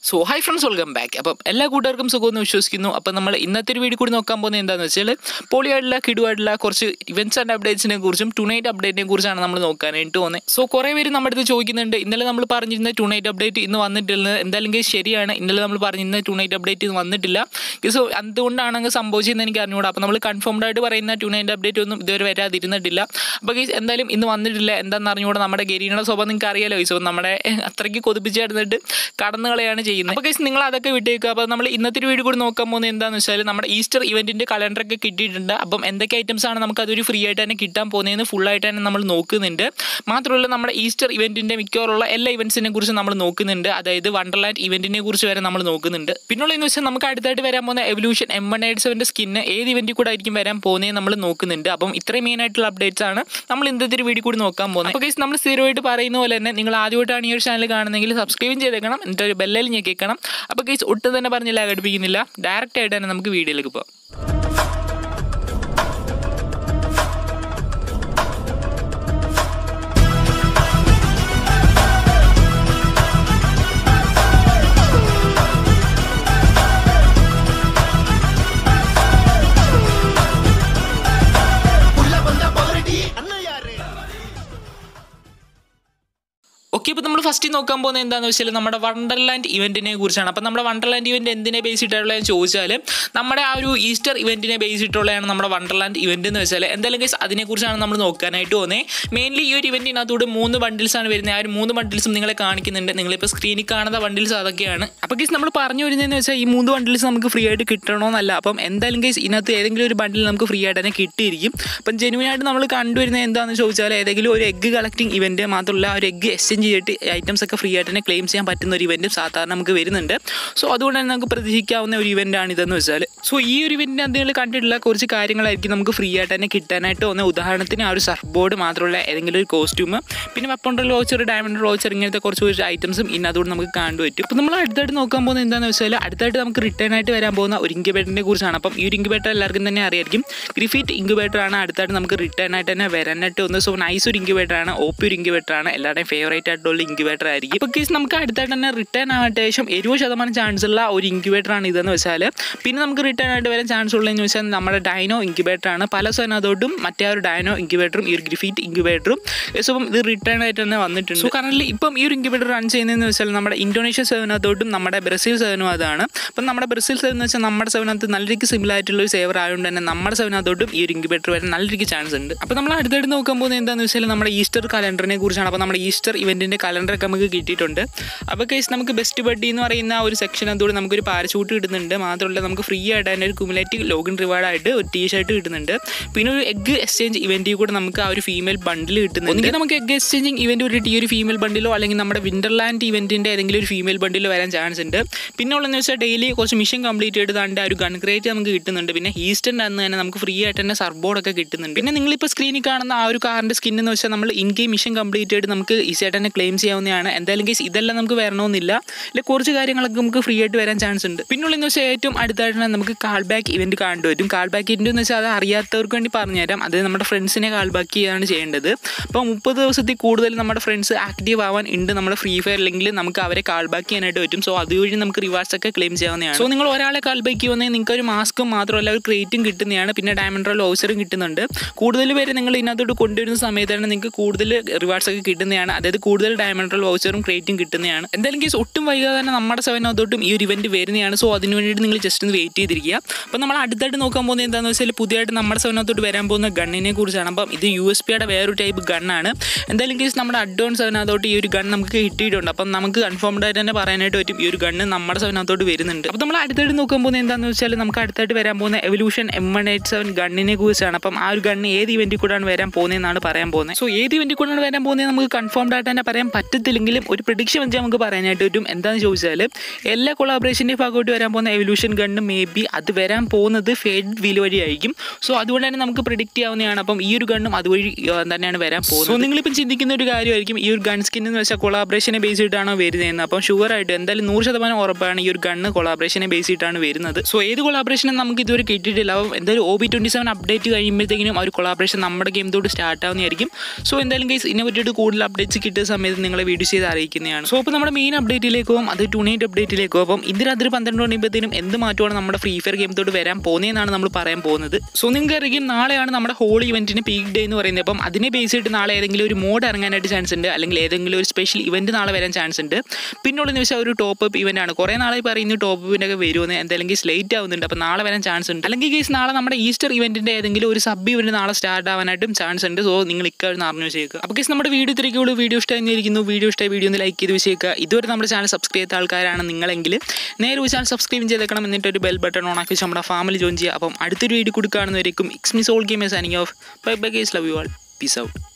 so hi friends welcome back അപ്പം എല്ലാ കൂട്ടുകാർക്കും സുഖമെന്ന് വിശ്വസിക്കുന്നു അപ്പം നമ്മൾ ഇന്നത്തെ ഒരു വീഡിയോ കൂടി നോക്കാൻ പോകുന്നത് എന്താണെന്ന് വെച്ചാൽ പൊളിയായിട്ടുള്ള കിടുവായിട്ടുള്ള കുറച്ച് ഇവൻറ്റ്സ് ആൻഡ് അപ്ഡേറ്റ്സിനെ കുറിച്ചും ടുണൈറ്റ് അപ്ഡേറ്റിനെ കുറിച്ചാണ് നമ്മൾ നോക്കാനായിട്ട് പോകുന്നത് സോ കുറേ പേര് നമ്മുടെ അടുത്ത് ചോദിക്കുന്നുണ്ട് ഇന്നലെ നമ്മൾ പറഞ്ഞിരുന്ന ടുണൈറ്റ് അപ്ഡേറ്റ് ഇന്ന് വന്നിട്ടില്ല എന്തായാലും guys ശരിയാണ് ഇന്നലെ നമ്മൾ പറഞ്ഞിരുന്ന ടുണൈറ്റ് അപ്ഡേറ്റ് ഇന്ന് വന്നിട്ടില്ല സോ എന്തുകൊണ്ടാണ് അങ്ങ് സംഭവിച്ചതെന്ന് എനിക്ക് അറിഞ്ഞുകൂടാ അപ്പോൾ നമ്മൾ കൺഫേംഡ് ആയിട്ട് പറയുന്ന ടുണൈറ്റ് അപ്ഡേറ്റ് ഒന്നും ഇതുവരെ വരാതിരുന്നിട്ടില്ല അപ്പോൾ guys എന്തായാലും ഇന്ന് വന്നിട്ടില്ല എന്താണെന്ന് അറിഞ്ഞുകൂടാ നമ്മുടെ ഗരീനയുടെ സ്വഭാവം നിങ്ങൾക്ക് അറിയാലോ സോ നമ്മുടെ അത്രയ്ക്ക് കൊതിപ്പിച്ചായിരുന്നിട്ട് കടന്നു കളയാണ് ചെയ്യുന്നത് അപ്പോൾ ഗൈസ് നിങ്ങൾ അതൊക്കെ വിട്ടേക്കുക അപ്പോൾ നമ്മൾ ഇന്നത്തെ ഒരു വീഡിയോ കൂടി നോക്കാൻ പോകുന്നത് എന്താണെന്ന് വെച്ചാൽ നമ്മുടെ ഈസ്റ്റർ ഇവൻറ്റിൻ്റെ കലണ്ടറൊക്കെ കിട്ടിയിട്ടുണ്ട് അപ്പം എന്തൊക്കെ ഐറ്റംസ് ആണ് നമുക്ക് അതൊരു ഫ്രീ ആയിട്ട് തന്നെ കിട്ടാൻ പോകുന്നതെന്ന് full ആയിട്ട് തന്നെ നമ്മൾ നോക്കുന്നുണ്ട് മാത്രമല്ല നമ്മുടെ ഈസ്റ്റർ ഇവൻറ്റിൻ്റെ മിക്കവാറുള്ള എല്ലാ ഇവൻറ്റ്സിനെ കുറിച്ച് നമ്മൾ നോക്കുന്നുണ്ട് അതായത് വണ്ടർലാൻഡ് ഇവൻറ്റിനെ കുറിച്ച് വരെ നമ്മൾ നോക്കുന്നുണ്ട് പിന്നുള്ളതെന്ന് വെച്ചാൽ നമുക്ക് അടുത്തായിട്ട് വരാൻ പോകുന്ന എവല്യൂഷൻ എം വൺ എയ്റ്റ് സെവൻ്റെ സ്കിന്ന് ഏത് ഇവൻറ്റിൽ കൂടെ ആയിരിക്കും വരാൻ പോകുന്നത് നമ്മൾ നോക്കുന്നുണ്ട് അപ്പം ഇത്രയും മെയിൻ ആയിട്ടുള്ള അപ്ഡേറ്റ്സ് ആണ് നമ്മൾ ഇന്നത്തെ ഒരു വീഡിയോ കൂടി നോക്കാൻ പോകുന്നത് അപ്പോൾ ഗൈസ് നമ്മൾ സ്ഥിരമായിട്ട് പറയുന്ന പോലെ തന്നെ നിങ്ങൾ ആദ്യമായിട്ടാണ് ഈ ഒരു ചാനൽ കാണുന്നതെങ്കിൽ സബ്സ്ക്രൈബ് ചെയ്തേക്കണം എന്നിട്ട് ഒരു ബെല്ലയിൽ ഞെക്കിക്കണം അപ്പോൾ ഗൈസ് ഒട്ടും തന്നെ പറഞ്ഞില്ല ഘടിപ്പിക്കുന്നില്ല ഡയറക്റ്റ് ആയിട്ട് തന്നെ നമുക്ക് വീഡിയോയിലേക്ക് പോകാം உள்ள வந்தா பகரடி அண்ணன் யாரு ഓക്കെ ഇപ്പോൾ നമ്മൾ ഫസ്റ്റ് നോക്കാൻ പോകുന്നത് എന്താണെന്ന് വെച്ചാൽ നമ്മുടെ വണ്ടർലാൻഡ് ഇവൻറ്റിനെ കുറിച്ചാണ് അപ്പോൾ നമ്മുടെ വണ്ടർലാൻഡ് ഇവൻറ്റ് എന്തിനെ ബേസ് ചെയ്തിട്ടുള്ളതെന്ന് ചോദിച്ചാൽ നമ്മുടെ ആ ഒരു ഈസ്റ്റർ ഇവൻറ്റിനെ ബേസ് ചെയ്തിട്ടുള്ളതാണ് നമ്മുടെ വണ്ടർലാൻഡ് ഇവൻറ്റ് എന്ന് വെച്ചാൽ എന്തായാലും കേസ് അതിനെക്കുറിച്ചാണ് നമ്മൾ നോക്കാനായിട്ട് പോകുന്നത് മെയിൻലി ഈ ഒരു ഇവൻറ്റിനകത്തൂടെ മൂന്ന് ബണ്ടിൽസ് ആണ് വരുന്നത് ആ ഒരു മൂന്ന് ബണ്ടിൽസും നിങ്ങളെ കാണിക്കുന്നുണ്ട് നിങ്ങളിപ്പോൾ സ്ക്രീനിൽ കാണുന്ന ബണ്ടിൽസ് അതൊക്കെയാണ് അപ്പോൾ കേസ് നമ്മൾ പറഞ്ഞു വരുന്നതെന്ന് വെച്ചാൽ ഈ മൂന്ന് ബണ്ടിൽസ് നമുക്ക് ഫ്രീ ആയിട്ട് കിട്ടണമെന്നല്ല അപ്പം എന്തായാലും കേസ് ഇതിനകത്ത് ഏതെങ്കിലും ഒരു ബണ്ടിൽ നമുക്ക് ഫ്രീ ആയിട്ട് തന്നെ കിട്ടിയിരിക്കും അപ്പം ജെനുവൻ ആയിട്ട് നമ്മൾ കണ്ടുവരുന്നത് എന്താണെന്ന് ചോദിച്ചാൽ ഏതെങ്കിലും ഒരു എഗ്ഗ് കളക്ടിങ് ഇവൻറ്റ് മാത്രമല്ല ആ ഒരു എഗ്ഗ് എക്സ്ചേഞ്ച് ചെയ്തിട്ട് ഐറ്റംസ് ഒക്കെ ഫ്രീ ആയിട്ട് തന്നെ ക്ലെയിം ചെയ്യാൻ പറ്റുന്ന ഒരു ഇവൻറ്റും സാധാരണ നമുക്ക് വരുന്നുണ്ട് സോ അതുകൊണ്ട് തന്നെ നമുക്ക് പ്രതീക്ഷിക്കാവുന്ന ഒരു ഇവൻ്റാണ് ഇതെന്ന് വെച്ചാൽ സോ ഈ ഒരു ഇവൻറ്റിന് നിങ്ങൾ കണ്ടിട്ടുള്ള കുറച്ച് കാര്യങ്ങളായിരിക്കും നമുക്ക് ഫ്രീ ആയിട്ട് തന്നെ കിട്ടാനായിട്ട് വന്ന ഉദാഹരണത്തിന് ആ ഒരു സർഫ് ബോർഡ് മാത്രമല്ല ഏതെങ്കിലും ഒരു കോസ്റ്റ്യൂം പിന്നെ വെപ്പണ്ടൽ ലോച്ചർ ഡയമണ്ട് ലോച്ചർ ഇങ്ങനത്തെ കുറച്ച് കുറച്ച് ഐറ്റംസും ഇതിനകത്തോട് നമുക്ക് കാണാൻ പറ്റും അപ്പോൾ നമ്മൾ അടുത്തായിട്ട് നോക്കാൻ പോകുന്നത് എന്താണെന്ന് വെച്ചാൽ അടുത്തായിട്ട് നമുക്ക് റിട്ടേൺ ആയിട്ട് വരാൻ പോകുന്ന ഒരു ഇൻക്യുബേറ്ററിനെ കുറിച്ചാണ് അപ്പം ഈ ഒരു ഇൻക്യുബേറ്റർ എല്ലാവർക്കും തന്നെ അറിയായിരിക്കും ഗ്രിഫിറ്റ് ഇൻക്യുബേറ്റർ ആണ് അടുത്തായിട്ട് നമുക്ക് റിട്ടേൺ ആയിട്ട് തന്നെ വരാനായിട്ട് വന്ന് സോ നൈസ് ഒരു ഇൻക്യുബേറ്റർ ആണ് ഓപ്പി ഒരു ഇൻക്യുബേറ്റർ ആണ് എല്ലാവരുടെയും ഫേവറേറ്റ് ആയിട്ടുള്ള ഇൻക്യുബേറ്റർ ആയിരിക്കും ഇപ്പോൾ കേസ് നമുക്ക് അടുത്തായിട്ട് തന്നെ റിട്ടേൺ ആവാൻ ശേഷം എഴുപത് ശതമാനം ചാൻസ് ഉള്ള ഒരു ഇൻക്യുബേറ്റർ ആണ് ഇതെന്ന് വെച്ചാൽ പിന്നെ നമുക്ക് റിട്ടേൺ ആയിട്ട് വരാൻ ചാൻസ് ഉള്ളതെന്ന് വെച്ചാൽ നമ്മുടെ ഡൈനോ ഇൻക്യുബേറ്റർ ആണ് പല സ്ഥലത്തോട്ടും മറ്റേ ആ ഒരു ഡൈനോ ഇൻക്യുബേറ്ററും ഈ ഒരു ഗ്രിഫിറ്റ് ഇൻക്യുബേറ്ററും സോ അപ്പം ഇത് റിട്ടേൺ ആയിട്ട് തന്നെ വന്നിട്ടുണ്ട് സോ കറന്റ് ഇപ്പം ഈ ഒരു ഇൻക്യുബേറ്റർ റൺ ചെയ്യുന്നതെന്ന് വെച്ചാൽ നമ്മുടെ ഇന്തോനേഷ്യ സെവനകത്തോട്ടും നമ്മുടെ ബ്രസീൽ സെവനും അതാണ് അപ്പം നമ്മുടെ ബ്രസീൽ സെവൻ എന്ന് വെച്ചാൽ നമ്മുടെ സെവനകത്ത് നല്ല രീതിക്ക് സിമിലർ ആയിട്ടുള്ള ഒരു സേവർ ആയതുകൊണ്ട് തന്നെ നമ്മുടെ സെവനകത്തോട്ടും ഈ ഒരു ഇൻക്യുബേറ്റർ വരാൻ നല്ല രീതിക്ക് ചാൻസ് ഉണ്ട് അപ്പോൾ നമ്മൾ അടുത്തായിട്ട് നോക്കാൻ പോകുന്നത് എന്താണെന്ന് വെച്ചാൽ നമ്മുടെ ഈസ്റ്റർ കലണ്ടറിനെ കുറിച്ചാണ് അപ്പോൾ നമ്മുടെ ഈസ്റ്റർ ഇവൻറ്റിൻ്റെ കലണ്ടറൊക്കെ നമുക്ക് കിട്ടിയിട്ടുണ്ട് അപ്പോൾ കേസ് നമുക്ക് ബെസ്റ്റ് ബഡ്ഡി എന്ന് പറയുന്ന ആ ഒരു സെക്ഷൻ അതോടെ നമുക്കൊരു പാരഷൂട്ട് കിട്ടുന്നുണ്ട് മാത്രമല്ല നമുക്ക് ഫ്രീ ആയിട്ട് തന്നെ ഒരു കുമുലേറ്റീവ് ലോഗിൻ റിവാർഡായിട്ട് ഒരു ടീ ഷർട്ട് കിട്ടുന്നുണ്ട് പിന്നെ ഒരു എഗ് എക്സ്ചേഞ്ച് ഇവൻറ്റിൽ കൂടെ നമുക്ക് ആ ഒരു ഫീമെയിൽ ബണ്ടിൽ കിട്ടുന്നുണ്ട് ഒന്നുകിൽ നമുക്ക് എഗ് എക്സ്ചേഞ്ചിങ് ഇവൻറ്റ് ഒരു ഈ ഒരു ഫീമെയിൽ ബണ്ടിലോ അല്ലെങ്കിൽ നമ്മുടെ വിന്റർലാൻഡ് ഇവൻറ്റിൻ്റെ ഏതെങ്കിലും ഒരു ഫീമെയിൽ ബണ്ടിലോ വരാൻ ചാൻസ് ഉണ്ട് പിന്നെ ഉള്ളതെന്ന് വെച്ചാൽ ഡെയിലി കുറച്ച് മിഷൻ കംപ്ലീറ്റ് ചെയ്ത് താണ്ട് ആ ഒരു ഗൺ ക്രേറ്റ് നമുക്ക് കിട്ടുന്നുണ്ട് പിന്നെ ഹീസ്റ്റൻ്റെ അന്ന് തന്നെ നമുക്ക് ഫ്രീ ആയിട്ട് തന്നെ സർബോർഡൊക്കെ കിട്ടുന്നുണ്ട് പിന്നെ നിങ്ങളിപ്പോൾ സ്ക്രീനിൽ കാണുന്ന ആ ഒരു കാറിൻ്റെ സ്കിൻ എന്ന് വെച്ചാൽ നമ്മൾ ഇൻ ഗെയിം മിഷൻ കംപ്ലീറ്റ് ചെയ്ത് നമുക്ക് ഈസി ആയിട്ട് തന്നെ ക്ലെയിം ചെയ്യാവുന്നതാണ് എന്തായാലും കേസ് ഇതെല്ലാം നമുക്ക് വരണമെന്നില്ല ഇല്ല കുറച്ച് കാര്യങ്ങളൊക്കെ നമുക്ക് ഫ്രീ ആയിട്ട് വരാൻ ചാൻസ് ഉണ്ട് പിന്നുള്ളതെന്ന് വെച്ചാൽ ഏറ്റവും അടുത്തായിട്ട് തന്നെ നമുക്ക് കാൾ ബാക്ക് ഇവൻറ്റ് കാണേണ്ടി വരും കാൾ ബാക്ക് ഇവൻറ്റ് എന്ന് വെച്ചാൽ അത് അറിയാത്തവർക്ക് വേണ്ടി പറഞ്ഞുതരാം അത് നമ്മുടെ ഫ്രണ്ട്സിനെ കാൾ ബാക്ക് ചെയ്യാണ് ചെയ്യേണ്ടത് അപ്പോൾ മുപ്പത് ദിവസത്തിൽ കൂടുതൽ നമ്മുടെ ഫ്രണ്ട്സ് ആക്റ്റീവ് ആവാൻ ഉണ്ട് നമ്മുടെ ഫ്രീ ഫയർ അല്ലെങ്കിൽ നമുക്ക് അവരെ കാൾ ബാക്ക് ചെയ്യാനായിട്ട് പറ്റും സോ അതുവഴി നമുക്ക് റിവാർഡ്സ് ഒക്കെ ക്ലെയിം ചെയ്യാവുന്നതാണ് സോ നിങ്ങൾ ഒരാളെ കാൾ ബാക്ക് ചെയ്യുവാണെങ്കിൽ നിങ്ങൾക്ക് ഒരു മാസ്കും മാത്രമല്ല ഒരു ക്രേറ്റും കിട്ടുന്നതാണ് പിന്നെ ഡയമണ്ട് റോൾ ഓഫീസറും കിട്ടുന്നുണ്ട് കൂടുതൽ പേര് നിങ്ങൾ ഇതിനകത്തോട്ട് കൊണ്ടുവരുന്ന സമയത്താണ് നിങ്ങൾക്ക് കൂടുതൽ റിവാർഡ്സ് ഒക്കെ കിട്ടുന്നതാണ് അതായത് കൂടുതൽ ഡയമണ്ട് റോൾ വൗച്ചറും ക്രേറ്റും കിട്ടുന്നതാണ് എന്തായാലും കേസ് ഒട്ടും വൈകാതെ തന്നെ നമ്മുടെ സെവനകത്തോട്ടും ഈ ഒരു ഇവന്റ് വരുന്നതാണ് സോ അതിന് വേണ്ടിയിട്ട് നിങ്ങൾ ജസ്റ്റ് ഒന്ന് വെയിറ്റ് ചെയ്തിരിക്കുക അപ്പോൾ നമ്മൾ അടുത്തായിട്ട് നോക്കാൻ പോകുന്നത് എന്താണെന്ന് വെച്ചാൽ പുതിയതായിട്ട് നമ്മുടെ സെവനകത്തോട്ട് വരാൻ പോകുന്ന ഗണ്ണിനെ കുറിച്ചാണ് അപ്പം ഇത് യു എസ് പിയുടെ വേറൊരു ടൈപ്പ് ഗണ്ണാണ് എന്തായാലും കേസ് നമ്മുടെ അഡ്വാൻസ് സെവനകത്തോട്ട് ഈ ഒരു ഗൺ നമുക്ക് കിട്ടിയിട്ടുണ്ട് അപ്പം നമുക്ക് കൺഫേംഡ് ആയിട്ട് തന്നെ പറയാനായിട്ട് പറ്റും ഈ ഒരു ഗണ്ണ് നമ്മുടെ സെവനകത്തോട്ട് വരുന്നുണ്ട് അപ്പോൾ നമ്മൾ അടുത്തായിട്ട് നോക്കാൻ പോകുന്നത് എന്താണെന്ന് വെച്ചാൽ നമുക്ക് അടുത്തായിട്ട് വരാൻ പോകുന്ന evolution M one eight seven ഗണ്ണിനെ കുറിച്ചാണ് അപ്പം ആ ഒരു ഗണ്ണ് ഏത് ഇവന്റിൽ കൂടെയാണ് വരാൻ പോകുന്നതെന്നാണ് പറയാൻ പോകുന്നത് സോ ഏത് ഇവന്റിൽ കൂടെയാണ് വരാൻ പോകുന്നത് നമുക്ക് കൺഫേംഡ് ആയിട്ട് തന്നെ പറയാൻ പറ്റത്തില്ലെങ്കിലും ഒരു പ്രഡിക്ഷൻ വെച്ച് നമുക്ക് പറയാനായിട്ട് പറ്റും എന്താണെന്ന് ചോദിച്ചാൽ എല്ലാ കൊളാബറേഷൻ്റെ ഭാഗമായിട്ട് വരാൻ പോകുന്ന എവല്യൂഷൻ ഗണ്ണ് മേ ബി അത് വരാൻ പോകുന്നത് ഫേഡ് വീൽ വഴിയായിരിക്കും സോ അതുകൊണ്ട് തന്നെ നമുക്ക് പ്രിഡിക്റ്റ് ചെയ്യാവുന്നതാണ് അപ്പം ഈ ഒരു ഗണ്ണും അതുവഴി ആ, തന്നെയാണ് വരാൻ പോകുന്നത് സോ നിങ്ങളിപ്പം ചിന്തിക്കുന്ന ഒരു കാര്യമായിരിക്കും ഈ ഒരു ഗൺ സ്കിൻ എന്ന് വെച്ചാൽ കൊളാബറേഷനെ ബേസ് ചെയ്തിട്ടാണോ വരുന്നതെന്ന് അപ്പം ഷുവർ ആയിട്ട് എന്തായാലും നൂറ് ശതമാനം ഉറപ്പാണ് ഈ ഒരു ഗണ്ണ് കൊളാബറേഷനെ ബേസ് ചെയ്തിട്ടാണ് വരുന്നത് സോ ഏത് കൊളാബറേഷനും നമുക്ക് ഇതുവരെ കിട്ടിയിട്ടില്ല അപ്പം എന്തായാലും O B twenty seven update കഴിയുമ്പോഴത്തേക്കും ആ ഒരു കൊളാബറേഷൻ നമ്മുടെ ഗെയിം തൊട്ട് സ്റ്റാർട്ട് ആവുന്നതായിരിക്കും സോ എന്തായാലും ഗൈസ് ഇതിനെ പറ്റിയിട്ട് കൂടുതൽ അപ്ഡേറ്റ്സ് കിട്ടിയ സമയത്ത് സമയത്ത് നിങ്ങളെ വീഡിയോ ചെയ്ത് അറിയിക്കുന്നതാണ് സോ അപ്പോൾ നമ്മുടെ മെയിൻ അപ്ഡേറ്റിലേക്ക് പോകും അത് ടു നൈറ്റ് അപ്ഡേറ്റിലേക്ക് പോകും അപ്പം ഇന്ന് രാത്രി പന്ത്രണ്ട് മണിയപ്പോഴത്തേനും എന്ത് മാറ്റമാണ് നമ്മുടെ ഫ്രീ ഫയർ ഗെയിമത്തോട് വരാൻ പോകുന്നതെന്നാണ് നമ്മൾ പറയാൻ പോകുന്നത് സോ നിങ്ങൾക്ക് അറിയാം നാളെയാണ് നമ്മുടെ ഹോൾ ഇവന്റിന് പീക്ക് ഡേ എന്ന് പറയുന്നത് അപ്പം അതിനെ ബേസ് ചെയ്തിട്ട് നാളെ ഏതെങ്കിലും ഒരു മോഡ് ഇറങ്ങാനായിട്ട് ചാൻസ് ഉണ്ട് അല്ലെങ്കിൽ ഏതെങ്കിലും ഒരു സ്പെഷ്യൽ ഇവന്റ് നാളെ വരാൻ ചാൻസ് ഉണ്ട് പിന്നുള്ള നിമിഷം ഒരു ടോപ്പ് അപ്പ് ഇവന്റ് ആണ് കുറേ നാളെ പറയുന്നു ടോപ്പ് ഇവന്റ് ഒക്കെ വരുമെന്ന് എന്തായാലും സ്ലേറ്റ് ആവുന്നുണ്ട് അപ്പോൾ നാളെ വരാൻ ചാൻസ് ഉണ്ട് അല്ലെങ്കിൽ കേസ് നാളെ നമ്മുടെ ഈസ്റ്റർ ഇവന്റിന്റെ ഏതെങ്കിലും ഒരു സബ് ഇവന്റ് നാളെ സ്റ്റാർട്ട് ആവാനായിട്ടും ചാൻസ് ഉണ്ട് സോ നിങ്ങൾ ഇക്കാര്യം അറിഞ്ഞു വെച്ചേക്കുക അപ്പോൾ കേസ് നമ്മുടെ വീഡിയോ ഇത്രയ്ക്കുള്ളൂ വീഡിയോ ഇഷ്ടമായിരിക്കുന്നു വീഡിയോ ഇഷ്ടമായി വീഡിയോ ഒന്ന് ലൈക്ക് ചെയ്ത് വെച്ചേക്കുക ഇതുവരെ നമ്മുടെ ചാനൽ സബ്സ്ക്രൈബ് ചെയ്ത ആൾക്കാരാണ് നിങ്ങളെങ്കിൽ നേരെ ഒരു ചാനൽ സബ്സ്ക്രൈബ് ചെയ്തേക്കണം എന്നിട്ട് ഒരു ബെൽ ബട്ടൺ ഓൺ ആക്കി നമ്മുടെ ഫാമിലി ജോയിൻ ചെയ്യുക അപ്പം അടുത്തൊരു വീഡിയോ കൊടുക്കുകയാണെന്നവരേക്കും ഇക്സ് miss all game signing off bye bye guys love you all peace out